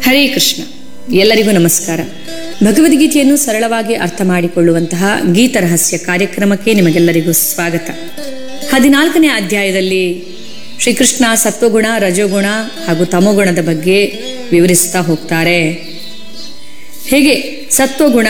ಹರೇ ಕೃಷ್ಣ ಎಲ್ಲರಿಗೂ ನಮಸ್ಕಾರ ಭಗವದ್ಗೀತೆಯನ್ನು ಸರಳವಾಗಿ ಅರ್ಥ ಮಾಡಿಕೊಳ್ಳುವಂತಹ ಗೀತ ರಹಸ್ಯ ಕಾರ್ಯಕ್ರಮಕ್ಕೆ ನಿಮಗೆಲ್ಲರಿಗೂ ಸ್ವಾಗತ ಹದಿನಾಲ್ಕನೇ ಅಧ್ಯಾಯದಲ್ಲಿ ಶ್ರೀಕೃಷ್ಣ ಸತ್ವಗುಣ ರಜೋಗುಣ ಹಾಗೂ ತಮೋಗುಣದ ಬಗ್ಗೆ ವಿವರಿಸ್ತಾ ಹೋಗ್ತಾರೆ ಹೇಗೆ ಸತ್ವಗುಣ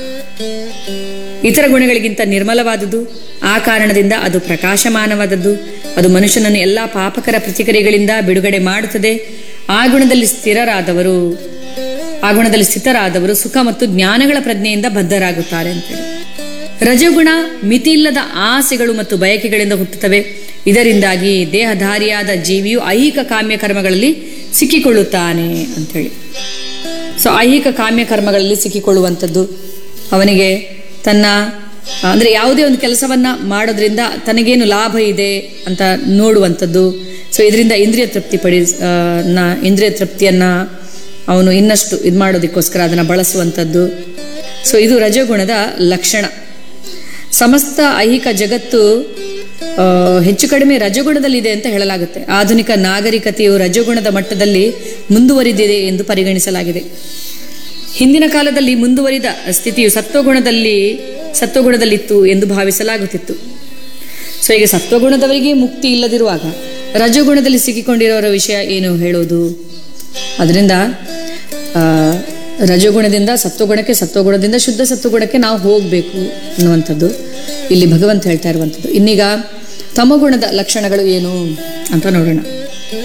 ಇತರ ಗುಣಗಳಿಗಿಂತ ನಿರ್ಮಲವಾದುದು ಆ ಕಾರಣದಿಂದ ಅದು ಪ್ರಕಾಶಮಾನವಾದದ್ದು ಅದು ಮನುಷ್ಯನನ್ನು ಎಲ್ಲ ಪಾಪಕರ ಪ್ರತಿಕ್ರಿಯೆಗಳಿಂದ ಬಿಡುಗಡೆ ಮಾಡುತ್ತದೆ ಆ ಗುಣದಲ್ಲಿ ಸ್ಥಿರರಾದವರು ಆ ಗುಣದಲ್ಲಿ ಸ್ಥಿತರಾದವರು ಸುಖ ಮತ್ತು ಜ್ಞಾನಗಳ ಪ್ರಜ್ಞೆಯಿಂದ ಬದ್ಧರಾಗುತ್ತಾರೆ ಅಂತೇಳಿ ರಜಗುಣ ಮಿತಿಯಿಲ್ಲದ ಆಸೆಗಳು ಮತ್ತು ಬಯಕೆಗಳಿಂದ ಹುಟ್ಟುತ್ತವೆ ಇದರಿಂದಾಗಿ ದೇಹಧಾರಿಯಾದ ಜೀವಿಯು ಐಹಿಕ ಕಾಮ್ಯ ಕರ್ಮಗಳಲ್ಲಿ ಸಿಕ್ಕಿಕೊಳ್ಳುತ್ತಾನೆ ಅಂಥೇಳಿ ಸೊ ಐಹಿಕ ಕಾಮ್ಯ ಕರ್ಮಗಳಲ್ಲಿ ಸಿಕ್ಕಿಕೊಳ್ಳುವಂಥದ್ದು ಅವನಿಗೆ ತನ್ನ ಅಂದರೆ ಯಾವುದೇ ಒಂದು ಕೆಲಸವನ್ನ ಮಾಡೋದ್ರಿಂದ ತನಗೇನು ಲಾಭ ಇದೆ ಅಂತ ನೋಡುವಂಥದ್ದು ಸೊ ಇದರಿಂದ ಇಂದ್ರಿಯ ತೃಪ್ತಿ ಪಡಿ ಆ, ನ ಇಂದ್ರಿಯ ತೃಪ್ತಿಯನ್ನ ಅವನು ಇನ್ನಷ್ಟು ಇದು ಮಾಡೋದಕ್ಕೋಸ್ಕರ ಅದನ್ನು ಬಳಸುವಂಥದ್ದು ಸೊ ಇದು ರಜಗುಣದ ಲಕ್ಷಣ ಸಮಸ್ತ ಐಹಿಕ ಜಗತ್ತು ಆ, ಹೆಚ್ಚು ಕಡಿಮೆ ರಜಗುಣದಲ್ಲಿದೆ ಅಂತ ಹೇಳಲಾಗುತ್ತೆ ಆಧುನಿಕ ನಾಗರಿಕತೆಯು ರಜಗುಣದ ಮಟ್ಟದಲ್ಲಿ ಮುಂದುವರಿದಿದೆ ಎಂದು ಪರಿಗಣಿಸಲಾಗಿದೆ ಹಿಂದಿನ ಕಾಲದಲ್ಲಿ ಮುಂದುವರಿದ ಸ್ಥಿತಿಯು ಸತ್ವಗುಣದಲ್ಲಿ ಸತ್ವಗುಣದಲ್ಲಿತ್ತು ಎಂದು ಭಾವಿಸಲಾಗುತ್ತಿತ್ತು ಸೊ ಈಗ ಸತ್ವಗುಣದವರಿಗೆ ಮುಕ್ತಿ ಇಲ್ಲದಿರುವಾಗ ರಜಗುಣದಲ್ಲಿ ಸಿಕ್ಕಿಕೊಂಡಿರೋರ ವಿಷಯ ಏನು ಹೇಳೋದು ಅದರಿಂದ ಆ, ರಜಗುಣದಿಂದ ಸತ್ವಗುಣಕ್ಕೆ ಸತ್ವಗುಣದಿಂದ ಶುದ್ಧ ಸತ್ವಗುಣಕ್ಕೆ ನಾವು ಹೋಗಬೇಕು ಅನ್ನುವಂಥದ್ದು ಇಲ್ಲಿ ಭಗವಂತ ಹೇಳ್ತಾ ಇರುವಂಥದ್ದು ಇನ್ನೀಗ ತಮಗುಣದ ಲಕ್ಷಣಗಳು ಏನು ಅಂತ ನೋಡೋಣ